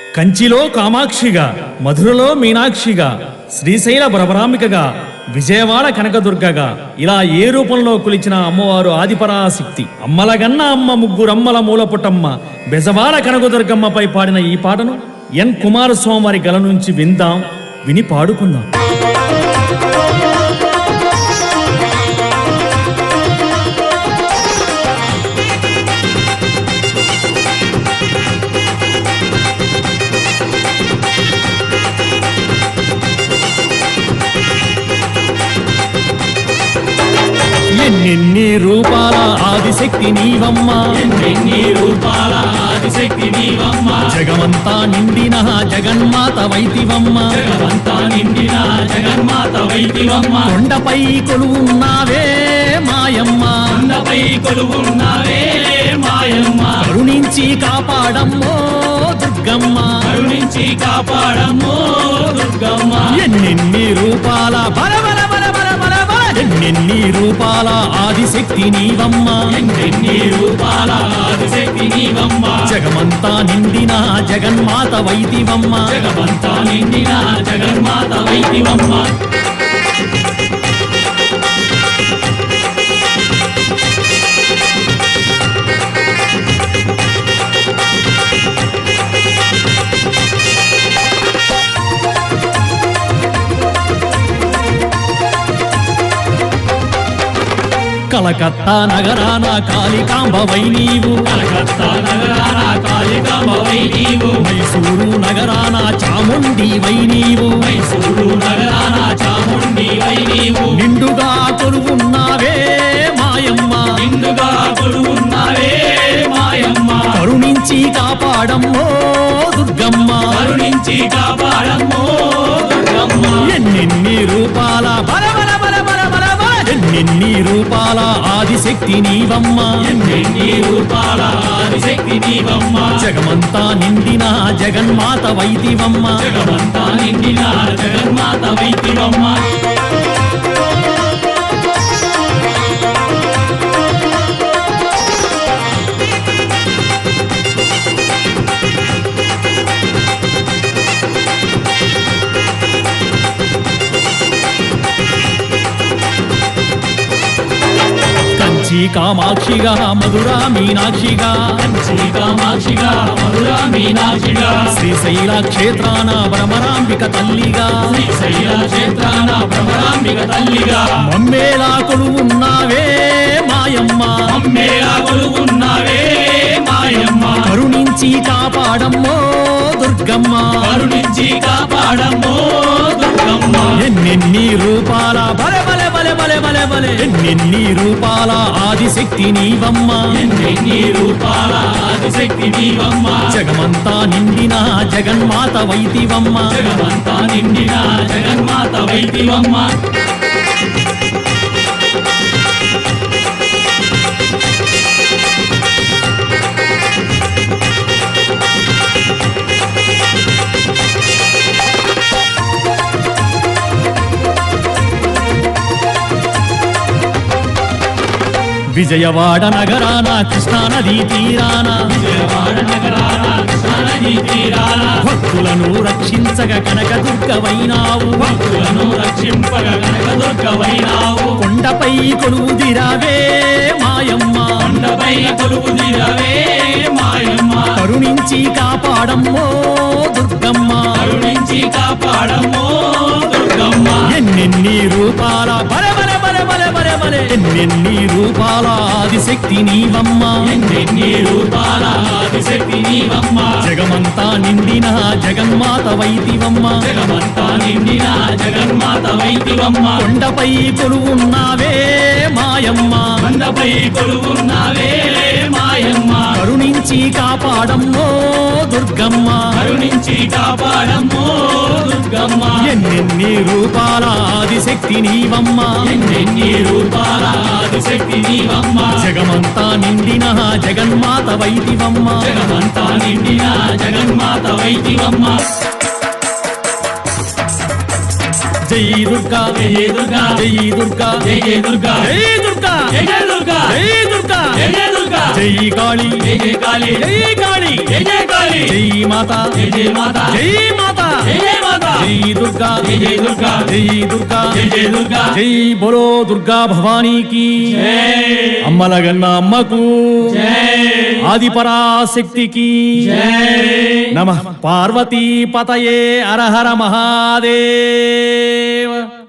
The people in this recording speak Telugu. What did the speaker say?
కంచిలో కామాక్షిగా మధురలో మీనాక్షిగా శ్రీశైల భ్రమరాంబికగా విజయవాడ కనకదుర్గగా ఇలా ఏ రూపంలో కొలిచిన అమ్మవారు ఆదిపరాశక్తి అమ్మలగన్న అమ్మ ముగ్గురమ్మల మూలపుటమ్మ బెజవాడ కనకదుర్గమ్మపై పాడిన ఈ పాటను ఎన్ కుమారస్వామి వారి గల నుంచి విందాం విని పాడుకుందాం ఎన్నెన్ని రూపాల ఆదిశక్తి నీవమ్మ ఎన్ని రూపాల ఆదిశక్తి నీవమ్మ జగమంతా నిండిన జగన్మాత వైతివమ్మ జగమంతా నిండిన జగన్మాత వైదివమ్మ కొండపై కొలువున్నావే మాయమ్మ కొండపై కొలువున్నావే మాయమ్మ కరుణించి కాపాడమ్మో దుర్గమ్మ కరుణించి కాపాడమ్మో దుర్గమ్మ ఎన్నెన్ని రూపాల బల బల బల బల బల బల ఎన్నెన్ని రూపాల ఆదిశక్తి నీవమ్మ ఎన్ని రూపాల ఆదిశక్తి నీవమ్మ జగమంతా నిండిన జగన్మాత వైతివమ్మ జగమంతా నిండిన జగన్మాత వైదివమ్మ కలకత్తా నగరాన కాళికాంబవై నీవు కలకత్తా నగరాన కాళికాంబవై నీవు మైసూరు నగరాన చాముండి వై నీవు మైసూరు నగరాన చాముండి వై నీవు నిండుగా కొలువున్నావే మాయమ్మ నిండుగా కొలువున్నావే మాయమ్మ కరుణించి కాపాడమ్మో దుర్గమ్మ కరుణించి కాపాడమ్మో దుర్గమ్మ ఎన్నెన్ని రూపాల బల బల బల బల బల బల ఎన్నెన్ని రూపాల ఆదిశక్తి నీవమ్మ ఎన్ని రూపాల ఆదిశక్తి నీవమ్మ జగమంతా నిండిన జగన్మాత వైదివమ్మ జగమంతా నిండిన జగన్మాత వైదివమ్మ కంచి కామాక్షిగా మధురా మీనాక్షిగా కంచి కామాక్షిగా మధురా మీనాక్షిగా శ్రీశైల క్షేత్రాన భ్రమరాంబిక తల్లిగా శ్రీశైల క్షేత్రాన భ్రమరాంబిక తల్లిగా మమ్మేలా కొలువున్నావే మాయమ్మ అమ్మేలా కొలువున్నావే మాయమ్మ కరుణించి కాపాడమ్మో దుర్గమ్మ కరుణించి కాపాడమ్మో దుర్గమ్మ ఎన్నెన్ని రూపాల బలె బలె బలె బలె బలె బలె ఎన్నెన్ని రూపాల ఆదిశక్తి నీవమ్మ ఎన్ని రూపాల ఆదిశక్తి నీవమ్మ జగమంతా నిండిన జగన్మాత వైతివమ్మ జగమంతా నిండిన జగన్మాత వైదివమ్మ విజయవాడ నగరాన కృష్ణానదీ తీరాన విజయవాడ నగరాన కృష్ణానదీ తీరాన భక్తులను రక్షించగ కనకదుర్గవైనావు భక్తులను రక్షింపగ కనకదుర్గవైనావు కొండపై కొలువుదిరావే మాయమ్మ కొండపై కొలువు దిరవే మాయమ్మ కరుణించి కాపాడమ్మో దుర్గమ్మ కరుణించి కాపాడమ్మో దుర్గమ్మ ఎన్నెన్ని రూపాల బలె బలె బలె బలె బలె బలె ఎన్నెన్ని రూపాల ఆదిశక్తి నీవమ్మ ఎన్ని రూపాల ఆదిశక్తి నీవమ్మ జగమంతా నిండిన జగన్మాత వైతివమ్మ జగమంతా నిండిన జగన్మాత వైదివమ్మ కొండపై కొలువున్నావే మాయమ్మ కొండపై కొలువున్నావే మాయమ్మ కరుణించి కాపాడమ్మో దుర్గమ్మ కరుణించి కాపాడమ్మో దుర్గమ్మ ఎన్నెన్ని రూపాల ఆదిశక్తి నీవమ్మ ఎన్ని రూపాల ఆదిశక్తి నీవమ్మ జగమంతా నిండిన జగన్మాత వైతివమ్మ జగమంతా నిండిన జగన్మాత వైదివమ్మ జై దుర్గా జయ దుర్గా జై దుర్గా జయ దుర్గా జై దుర్గా దుర్గా జయ జయ దుర్గా జై దుర్గా జయ జయ దుర్గా జై కాళీ జయ జయ కాళీ జై కాళీ జయ జయ కాళీ జై మాత జయ జయ మాత జై మాత జయ జయ మాత జై దుర్గా జయ జయ దుర్గా జై దుర్గా జయ జయ దుర్గా జై బోలో దుర్గా భవానీకి జై అమ్మలగన్న అమ్మకు జై ఆదిపరాశక్తికి జై నమ పార్వతీ పతయే అరహర మహాదేవ